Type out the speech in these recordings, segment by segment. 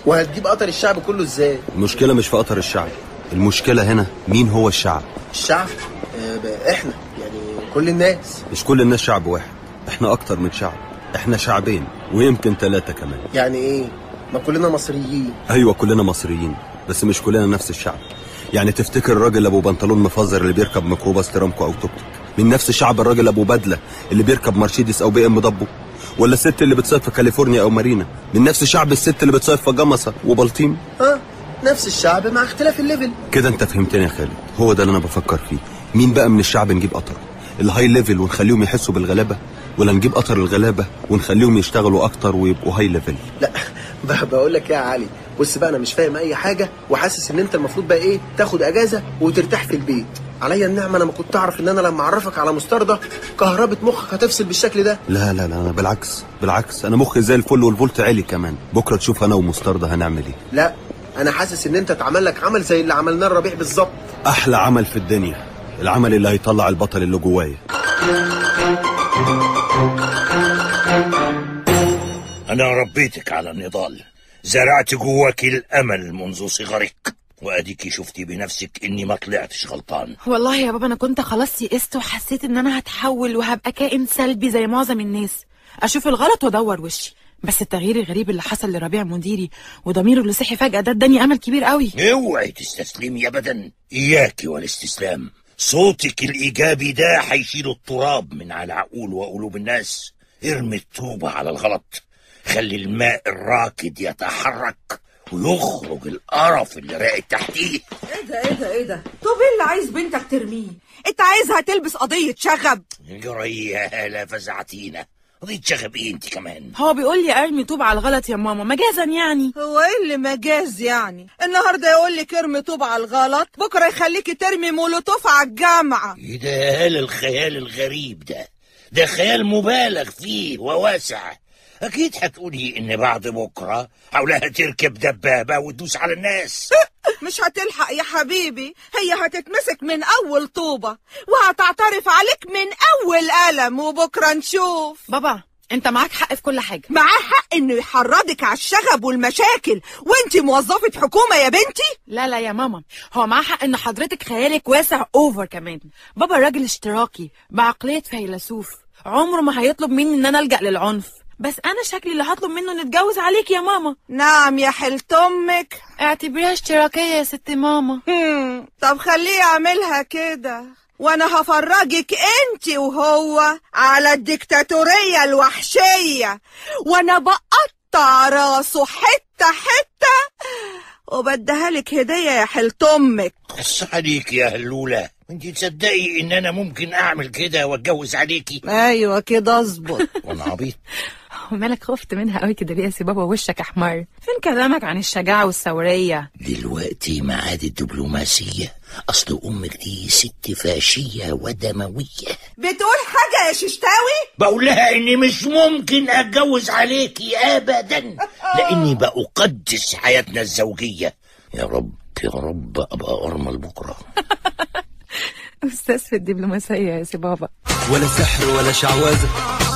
وهتجيب قطر الشعب كله ازاي المشكله مش في قطر الشعب المشكله هنا مين هو الشعب الشعب آه، بقى احنا يعني كل الناس مش كل الناس شعب واحد احنا اكتر من شعب احنا شعبين ويمكن ثلاثه كمان يعني ايه ما كلنا مصريين ايوه كلنا مصريين بس مش كلنا نفس الشعب يعني تفتكر الراجل ابو بنطلون مفزر اللي بيركب ميكروباص ترامكو او توك توك من نفس شعب الراجل ابو بدله اللي بيركب مرسيدس او بي ام ضبه ولا الست اللي بتصيف في كاليفورنيا او مارينا من نفس شعب الست اللي بتصيف في جمصه وبلطيم اه نفس الشعب مع اختلاف الليفل كده انت فهمتني يا خالد هو ده اللي انا بفكر فيه مين بقى من الشعب نجيب قطر الهاي ليفل ونخليهم يحسوا بالغلابه ولا نجيب قطر الغلابه ونخليهم يشتغلوا اكتر ويبقوا هاي ليفل لا ب- بقول لك ايه يا علي بص بقى انا مش فاهم اي حاجه وحاسس ان انت المفروض بقى ايه تاخد اجازه وترتاح في البيت عليا النعمه انا ما كنت اعرف ان انا لما اعرفك على مستردة كهربة مخك هتفصل بالشكل ده لا لا لا أنا بالعكس بالعكس انا مخي زي الفل والفولت عالي كمان بكره تشوف انا ومستردة هنعمل ايه لا انا حاسس ان انت اتعمل لك عمل زي اللي عملناه الربيع بالظبط احلى عمل في الدنيا العمل اللي هيطلع البطل اللي جوايا أنا ربيتك على النضال زرعت جواك الأمل منذ صغرك وأديكي شفتي بنفسك إني ما طلعتش غلطان والله يا بابا انا كنت خلاص يئست وحسيت ان انا هتحول وهبقى كائن سلبي زي معظم الناس اشوف الغلط وادور وشي بس التغيير الغريب اللي حصل لربيع مديري وضميره اللي صحي فجأة ده اداني امل كبير قوي اوعي تستسلمي أبدا إياك والاستسلام صوتك الإيجابي ده هيشيل التراب من على عقول وقلوب الناس ارمي الطوبة على الغلط خلي الماء الراكد يتحرك ويخرج القرف اللي راقد تحتيه ايه ده ايه ده ايه ده طب ايه اللي عايز بنتك ترميه انت عايزها تلبس قضية شغب جري يا هلا فزعتينا قضية شغب ايه انت كمان هو بيقول لي ارمي طوب على الغلط يا ماما مجازا يعني هو ايه اللي مجاز يعني النهارده يقول لك ارمي طوب على الغلط بكره يخليكي ترمي مولوتوف على الجامعه ايه ده يا هلا الخيال الغريب ده ده خيال مبالغ فيه وواسع اكيد هتقولي ان بعد بكره حولها تركب دبابه وتدوس على الناس مش هتلحق يا حبيبي هي هتتمسك من اول طوبه وهتعترف عليك من اول قلم وبكره نشوف بابا انت معاك حق في كل حاجة معاه حق انه يحرضك على الشغب والمشاكل وانتي موظفة حكومة يا بنتي لا لا يا ماما هو معاه حق ان حضرتك خيالك واسع اوفر كمان بابا راجل اشتراكي بعقلية فيلسوف عمره ما هيطلب مني ان انا الجأ للعنف بس انا شكلي اللي هطلب منه نتجوز عليك يا ماما نعم يا حلت امك اعتبريها اشتراكية يا ست ماما هم، طب خليه يعملها كده وانا هفرجك انت وهو على الديكتاتورية الوحشية وانا بقطع راسه حتة حتة وبديها لك هدية يا حلت امك خص عليك يا هلوله انت تصدقي ان انا ممكن اعمل كده واتجوز عليكي ايوه كده اظبط وانا عبيط ومالك خفت منها قوي كده ليه يا سي بابا وشك احمر فين كلامك عن الشجاعة والثورية دلوقتي معاد الدبلوماسيه اصل امك دي ست فاشيه ودمويه بتقول حاجة يا ششتاوي بقول لها اني مش ممكن اتجوز عليكي ابدا لاني بقدس حياتنا الزوجيه يا رب يا رب ابقى ارمل بكره استاذ في الدبلوماسية يا سي بابا ولا سحر ولا شعوذة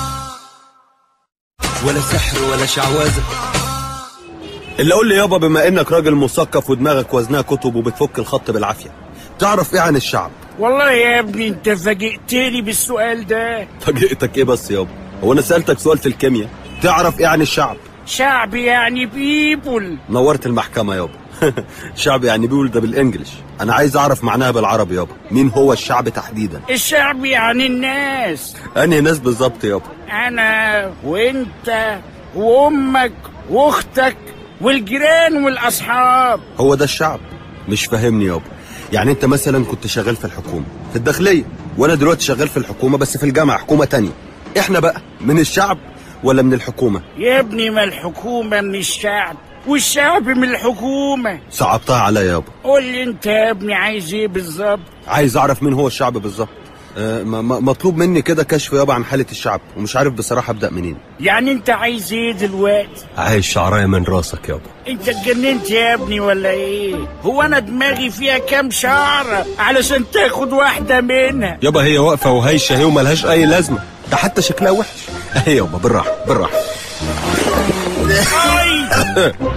ولا سحر ولا شعوذة اللي قول لي يابا بما انك راجل مثقف ودماغك وزنها كتب وبتفك الخط بالعافية تعرف ايه عن الشعب والله يا ابني انت فاجئتني بالسؤال ده فاجئتك ايه بس يابا هو انا سألتك سؤال في الكيمياء تعرف ايه عن الشعب شعب يعني بيبول نورت المحكمة يابا شعب يعني بيقول ده بالانجلش انا عايز اعرف معناها بالعربي يابا مين هو الشعب تحديدا الشعب يعني الناس انهي ناس بالظبط يابا انا وانت وامك واختك والجيران والاصحاب هو ده الشعب مش فاهمني يابا يعني انت مثلا كنت شغال في الحكومة في الداخلية وانا دلوقتي شغال في الحكومة بس في الجامعة حكومة تانية احنا بقى من الشعب ولا من الحكومة يا ابني ما الحكومة من الشعب والشعب من الحكومة صعبتها عليا يابا قول لي انت يا ابني عايز ايه بالظبط عايز اعرف مين هو الشعب بالظبط آه، م- م- مطلوب مني كده كشف يابا عن حالة الشعب ومش عارف بصراحة ابدأ منين يعني انت عايز ايه دلوقتي عايز شعرايه من راسك يابا انت اتجننت يا ابني ولا ايه هو انا دماغي فيها كام شعرة علشان تاخد واحدة منها يابا هي واقفة وهايشة هي وملهاش أي لازمة ده حتى شكلها وحش أهي يابا بالراحة بالراحة اي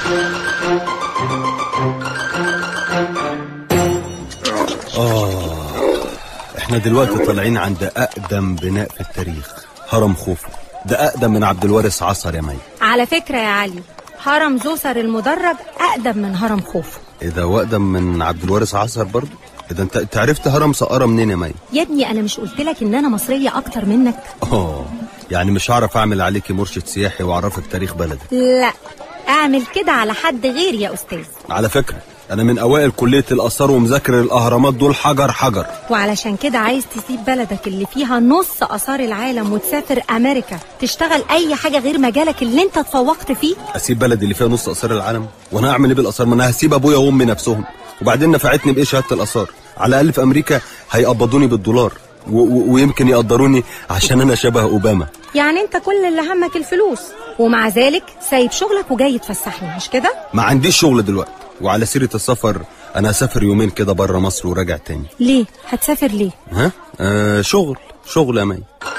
احنا دلوقتي طالعين عند اقدم بناء في التاريخ هرم خوفو ده اقدم من عبد الوارث عصر يا مي على فكرة يا علي هرم زوسر المدرج أقدم من هرم خوفو ايه ده واقدم من عبد الوارث عصر برضه ايه ده انت انت عرفت هرم سقارة منين يا مي يا ابني أنا مش قلت لك إن أنا مصرية أكتر منك اه يعني مش هعرف اعمل عليكي مرشد سياحي واعرفك تاريخ بلدك لا أعمل كده على حد غير يا أستاذ على فكرة انا من اوائل كلية الاثار ومذاكر الاهرامات دول حجر حجر وعلشان كده عايز تسيب بلدك اللي فيها نص آثار العالم وتسافر أمريكا تشتغل أي حاجة غير مجالك اللي أنت اتفوقت فيه اسيب بلدي اللي فيها نص اثار العالم وانا هعمل ايه بالاثار ما انا هسيب ابويا وامي نفسهم وبعدين نفعتني بايه شهاده الاثار على الاقل في امريكا هيقبضوني بالدولار و- و- ويمكن يقدروني عشان انا شبه اوباما يعني أنت كل اللي همك الفلوس ومع ذلك سايب شغلك وجاي تفسحني مش كده؟ ما عنديش شغل دلوقتي وعلى سيره السفر انا هسافر يومين كده بره مصر وراجع تاني ليه؟ هتسافر ليه؟ ها آه شغل شغل يا مي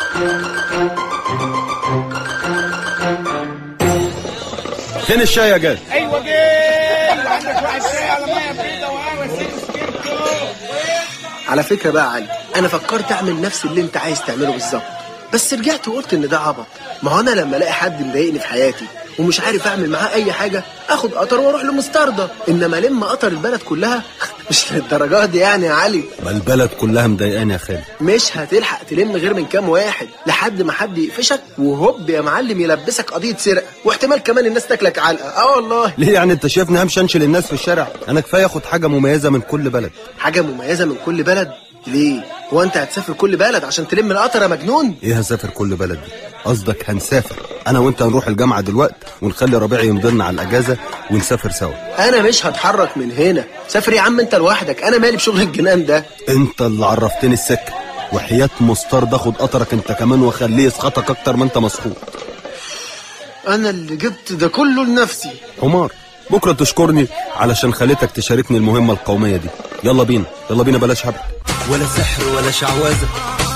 فين الشاي يا جاد ايوه جيل عندك واحد شاي على ميه بيضه وقهوه سكرتو على فكرة بقى يا علي أنا فكرت أعمل نفس اللي أنت عايز تعمله بالظبط بس رجعت وقلت إن ده عبط ما هو أنا لما ألاقي حد مضايقني في حياتي ومش عارف أعمل معاه أي حاجة آخد قطر وأروح لمستردة إنما ألم قطر البلد كلها مش للدرجات دي يعني يا علي ما البلد كلها مضايقاني يا خالد مش هتلحق تلم غير من كام واحد لحد ما حد يقفشك وهوب يا معلم يلبسك قضية سرقة واحتمال كمان الناس تاكلك علقة اه والله ليه يعني انت شايفني همشي انشل الناس في الشارع انا كفايه اخد حاجه مميزه من كل بلد حاجة مميزة من كل بلد ليه؟ هو أنت هتسافر كل بلد عشان تلم القطر يا مجنون؟ ايه هسافر كل بلد دي قصدك هنسافر انا وانت هنروح الجامعه دلوقتي ونخلي ربيع يمضلنا على الاجازه ونسافر سوا انا مش هتحرك من هنا سافر يا عم انت لوحدك انا مالي بشغل الجنان ده انت اللي عرفتني السكه وحياه مسترد اخد قطرك انت كمان واخليه يسخطك اكتر ما انت مسخوط انا اللي جبت ده كله لنفسي حمار بكره تشكرني علشان خليتك تشاركني المهمه القوميه دي يلا بينا يلا بينا بلاش هبل ولا سحر ولا شعوذة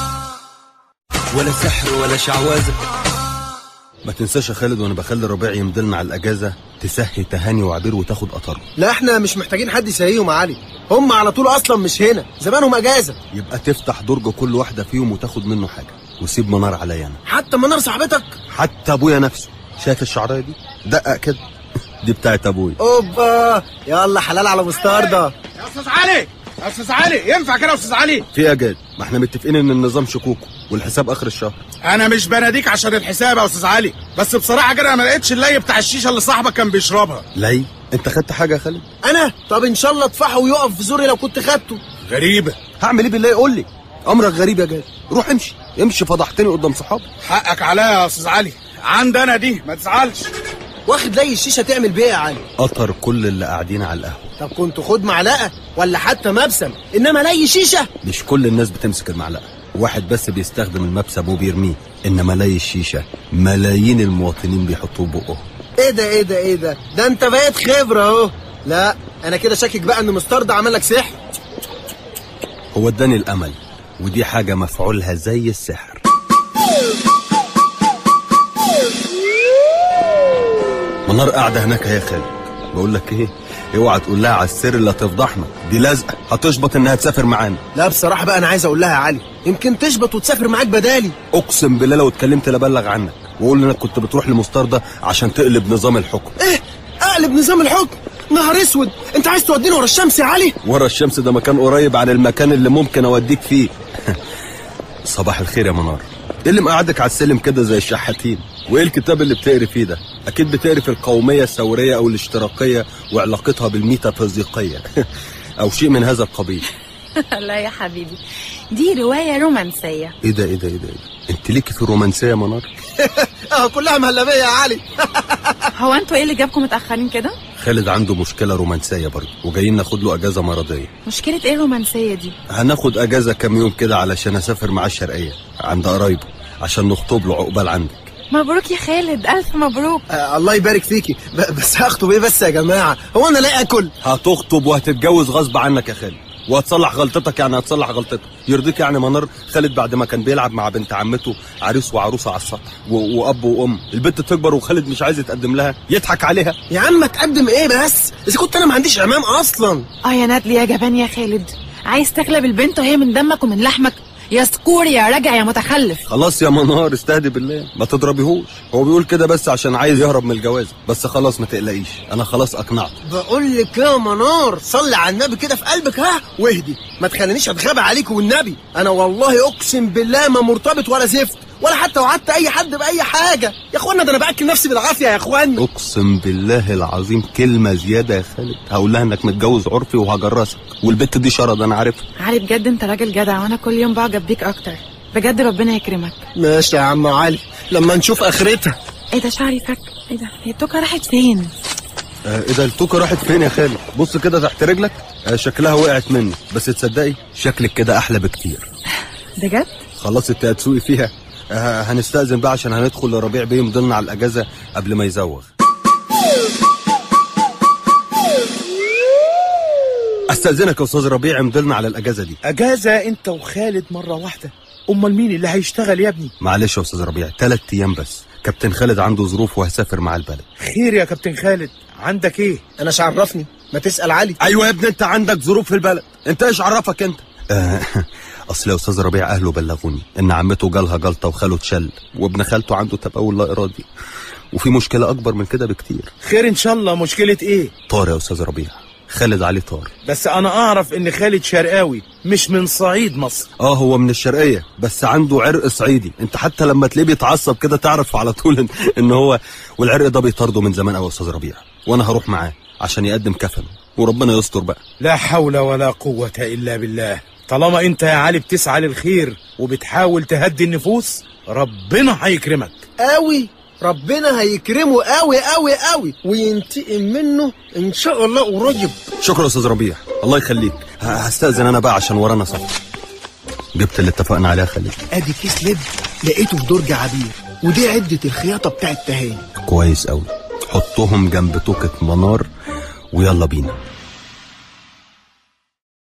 ولا سحر ولا شعوذة ما تنساش يا خالد وانا بخلي ربيع يمضلنا على الاجازه تسهي تهاني وعبير وتاخد قطرهم لا احنا مش محتاجين حد يسيهم يا علي هم على طول اصلا مش هنا زمانهم اجازه يبقى تفتح درج كل واحده فيهم وتاخد منه حاجه وسيب منار عليا انا حتى منار صاحبتك حتى ابويا نفسه شايف الشعرايه دي دقق كده دي بتاعت ابويا اوبا يلا حلال على مستردة يا استاذ علي يا استاذ علي ينفع كده يا استاذ علي في يا جاد ما احنا متفقين ان النظام شكوكو والحساب اخر الشهر انا مش بناديك عشان الحساب يا استاذ علي بس بصراحه كده انا ما لقيتش اللي بتاع الشيشه اللي صاحبك كان بيشربها لي انت خدت حاجه يا خالد انا طب ان شاء الله اطفحه ويقف في زوري لو كنت خدته غريبه هعمل ايه بالله قول لي امرك غريب يا جاد روح امشي امشي فضحتني قدام صحابي حقك عليا يا استاذ علي عندي انا دي ما تزعلش واخد لي الشيشه تعمل بيها يا علي قطر كل اللي قاعدين على القهوه طب كنت خد معلقه ولا حتى مبسم انما لي شيشه مش كل الناس بتمسك المعلقه واحد بس بيستخدم المبسم وبيرميه انما لي الشيشه ملايين المواطنين بيحطوه بقهم ايه ده ايه ده ايه ده ده انت بقيت خبره اهو لا انا كده شاكك بقى ان مسترد عمل لك سحر هو اداني الامل ودي حاجه مفعولها زي السحر منار قاعده هناك يا خالد بقول لك ايه اوعى تقول لها على السر اللي هتفضحنا دي لازقه هتشبط انها تسافر معانا لا بصراحه بقى انا عايز اقول لها يا علي يمكن تشبط وتسافر معاك بدالي اقسم بالله لو اتكلمت لابلغ عنك واقول انك كنت بتروح لمستردة عشان تقلب نظام الحكم ايه اقلب نظام الحكم نهار اسود انت عايز توديني ورا الشمس يا علي ورا الشمس ده مكان قريب عن المكان اللي ممكن اوديك فيه صباح الخير يا منار ايه اللي مقعدك على السلم كده زي الشحاتين وايه الكتاب اللي بتقري فيه ده اكيد بتقري في القوميه الثوريه او الاشتراكيه وعلاقتها بالميتافيزيقيه او شيء من هذا القبيل لا يا حبيبي دي رواية رومانسية ايه ده ايه ده ايه ده, إيه ده؟ انت ليكي في الرومانسيه يا منار اه كلها مهلبيه يا علي هو انتوا ايه اللي جابكم متأخرين كده؟ خالد عنده مشكله رومانسيه برضه وجايين ناخد له اجازه مرضيه مشكلة ايه الرومانسية دي؟ هناخد اجازه كام يوم كده علشان اسافر معاه الشرقيه عند قرايبه عشان نخطب له عقبال عندك مبروك يا خالد ألف مبروك آه الله يبارك فيكي ب- بس هخطب ايه بس يا جماعه هو انا لا اكل هتخطب وهتتجوز غصب عنك يا خالد وهتصلح غلطتك يعني هتصلح غلطتك يرضيك يعني منار خالد بعد ما كان بيلعب مع بنت عمته عريس وعروسه على السطح و... واب وام البنت تكبر وخالد مش عايز يتقدم لها يضحك عليها يا عم تقدم ايه بس اذا كنت انا ما عنديش عمام اصلا اه يا نادلي يا جبان يا خالد عايز تغلب البنت وهي من دمك ومن لحمك يا سكور يا راجع يا متخلف خلاص يا منار استهدي بالله ما تضربيهوش هو بيقول كده بس عشان عايز يهرب من الجواز بس خلاص ما تقلقيش انا خلاص اقنعته بقول لك يا منار صلي على النبي كده في قلبك ها واهدي ما تخلينيش اتغاب عليك والنبي انا والله اقسم بالله ما مرتبط ولا زفت ولا حتى وعدت اي حد باي حاجه يا اخوانا ده انا باكل نفسي بالعافيه يا اخوانا اقسم بالله العظيم كلمه زياده يا خالد هقول لها انك متجوز عرفي وهجرسك والبت دي شرد انا عارفها علي بجد انت راجل جدع وانا كل يوم بعجب بيك اكتر بجد ربنا يكرمك ماشي يا عم علي لما نشوف اخرتها ايه ده شعري فك ايه ده هي التوكه راحت فين آه ايه ده التوكه راحت فين يا خالد بص كده تحت رجلك آه شكلها وقعت مني بس تصدقي شكلك كده احلى بكتير بجد خلاص انت هتسوقي فيها آه هنستأذن بقى عشان هندخل لربيع بيه مضلنا على الأجازة قبل ما يزوغ استأذنك يا أستاذ ربيع مضلنا على الأجازة دي اجازه انت وخالد مره واحده امال مين اللي هيشتغل يا ابني معلش يا أستاذ ربيع ثلاث أيام بس كابتن خالد عنده ظروف وهسافر مع البلد خير يا كابتن خالد عندك ايه انا مش عرفني ما تسال علي أيوة يا ابني أنت عندك ظروف في البلد أنت إيش عرفك أنت آه اصل يا استاذ ربيع اهله بلغوني ان عمته جالها جلطه وخاله اتشل وابن خالته عنده تبول لا ارادي وفي مشكله اكبر من كده بكتير خير ان شاء الله مشكله ايه طار يا استاذ ربيع خالد علي طار بس انا اعرف ان خالد شرقاوي مش من صعيد مصر اه هو من الشرقيه بس عنده عرق صعيدي انت حتى لما تلاقيه بيتعصب كده تعرف على طول ان, إن هو والعرق ده بيطارده من زمان قوي يا استاذ ربيع وانا هروح معاه عشان يقدم كفنه وربنا يستر بقى لا حول ولا قوه الا بالله طالما انت يا علي بتسعى للخير وبتحاول تهدي النفوس ربنا هيكرمك قوي ربنا هيكرمه قوي قوي قوي وينتقم منه ان شاء الله قريب شكرا يا استاذ ربيع الله يخليك ه- هستأذن انا بقى عشان ورانا سفر جبت اللي اتفقنا عليها خليك ادي كيس لب لقيته في درج عبير ودي عدة الخياطة بتاعت تهاني كويس قوي حطهم جنب توكة منار ويلا بينا